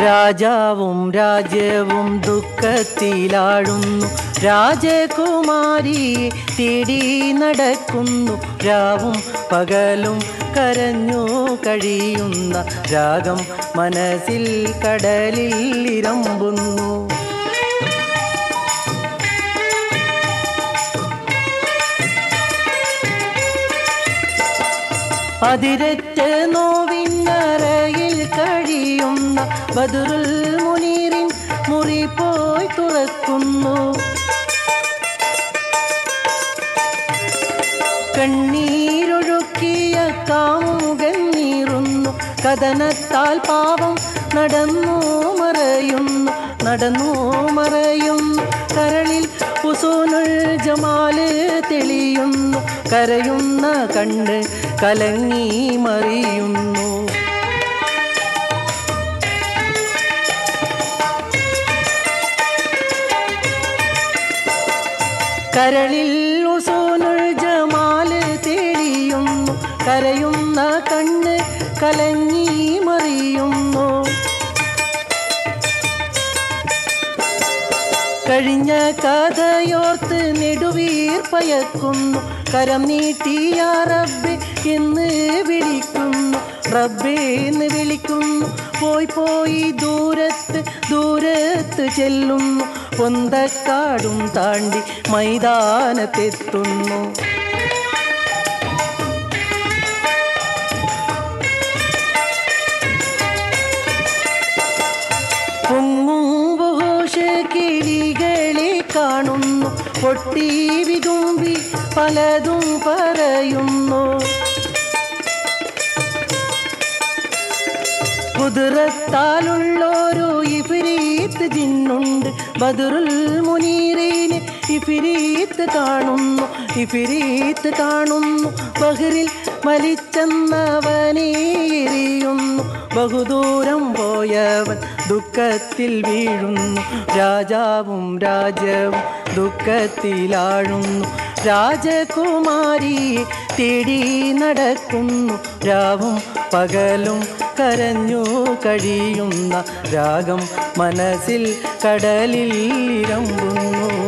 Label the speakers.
Speaker 1: രാജാവും രാജ്യവും ദുഃഖത്തിലാഴുന്നു രാജകുമാരി തേടി നടക്കുന്നു രാവും പകലും കരഞ്ഞു കഴിയുന്ന രാഗം മനസ്സിൽ കടലിൽ ഇരമ്പുന്നു അതിരറ്റ നോവിന്നറയിൽ കഴിയുന്ന ബദറുൽ മുനീറിൻ മുറി പോയി തുറക്കുന്നു കണ്ണീരൊഴുക്കിയ കാമുകൻ നീറുന്നു കഥനത്താൽ പാവം നടന്നു മറയുന്നു നടന്നു മറയുന്നു കരളിൽ ഉസൂനുൽ ജമാല് തെളിയുന്നു കരയുന്ന കണ്ണ് കലങ്ങി മറിയുന്നു കരളിൽ ഉസൂനുൽ ജമാല് തെളിയുന്നു കരയുന്ന കണ്ണ് കലങ്ങി മറിയുന്നു കഴിഞ്ഞ കഥയോർത്ത് നെടുവീർ പയക്കുന്നു കരം നീട്ടിയ റബ്ബെ എന്ന് വിളിക്കുന്നു റബ്ബെ എന്ന് വിളിക്കുന്നു പോയി പോയി ദൂരത്ത് ദൂരത്ത് ചെല്ലുന്നു പൊന്തക്കാടും താണ്ടി മൈതാനത്തെത്തുന്നു പൊങ്ങുമ്പോഷ കിളികളെ കാണുന്നു പൊട്ടി വിതുമ്പി പലതും പറയുന്നു കുതിരത്താലുള്ളൊരു ഇഫിരീത്ത് ജിന്നുണ്ട് ബദറുൽ മുനീറിനെ ഇഫിരീത്ത് കാണുന്നു ഇഫിരീത്ത് കാണുന്നു ബഹറിൽ മലിച്ചെന്നവനെ എറിയുന്നു ബഹുദൂരം പോയവൻ ദുഃഖത്തിൽ വീഴുന്നു രാജാവും രാജവും ദുഃഖത്തിലാഴുന്നു രാജകുമാരിയെ തേടി നടക്കുന്നു രാവും പകലും കരഞ്ഞു കഴിയുന്ന രാഗം മനസ്സിൽ കടലിൽ ഇരമ്പുന്നു